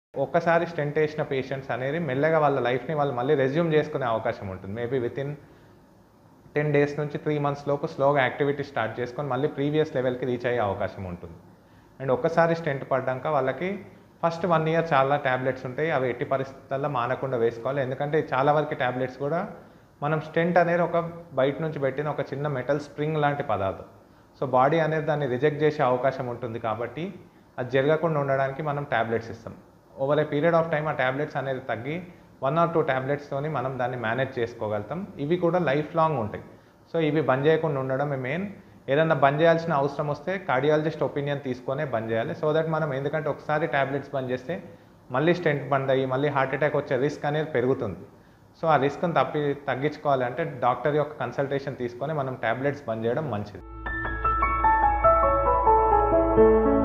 ఒక్కసారి స్టెంట్ వేసిన పేషెంట్స్ అనేది మెల్లగా వాళ్ళ లైఫ్ని వాళ్ళు మళ్ళీ రెజ్యూమ్ చేసుకునే అవకాశం ఉంటుంది maybe within ten days నుంచి త్రీ మంత్స్ లోపు స్లోగా యాక్టివిటీ స్టార్ట్ చేసుకొని మళ్ళీ ప్రీవియస్ లెవెల్కి రీచ్ అయ్యే అవకాశం ఉంటుంది అండ్ ఒక్కసారి స్టెంట్ పడ్డాక వాళ్ళకి ఫస్ట్ వన్ ఇయర్ చాలా ట్యాబ్లెట్స్ ఉంటాయి అవి ఎట్టి పరిస్థితుల్లో మానకుండా వేసుకోవాలి ఎందుకంటే చాలా వరకు ట్యాబ్లెట్స్ కూడా మనం స్టెంట్ అనేది ఒక బయట నుంచి పెట్టిన ఒక చిన్న మెటల్ స్ప్రింగ్ లాంటి పదార్థం సో బాడీ అనేది దాన్ని రిజెక్ట్ చేసే అవకాశం ఉంటుంది కాబట్టి అది జరగకుండా ఉండడానికి మనం ట్యాబ్లెట్స్ ఇస్తాం over a period of time ఆ ట్యాబ్లెట్స్ అనేది తగ్గి వన్ ఆర్ టూ ట్యాబ్లెట్స్తోని మనం దాన్ని మేనేజ్ చేసుకోగలుగుతాం ఇవి కూడా లైఫ్ లాంగ్ ఉంటాయి సో ఇవి బంద్ చేయకుండా ఉండడం మెయిన్ ఏదన్నా బంద్ చేయాల్సిన అవసరం వస్తే కార్డియాలజిస్ట్ ఒపీనియన్ తీసుకొనే బంద్ చేయాలి సో దట్ మనం ఎందుకంటే ఒకసారి ట్యాబ్లెట్స్ బంద్ చేస్తే మళ్ళీ స్టెంట్ బంద్ అయ్యి మళ్ళీ హార్ట్ అటాక్ వచ్చే రిస్క్ అనేది పెరుగుతుంది సో ఆ రిస్క్ని తప్పి తగ్గించుకోవాలంటే డాక్టర్ యొక్క కన్సల్టేషన్ తీసుకొని మనం ట్యాబ్లెట్స్ బంద్ చేయడం మంచిది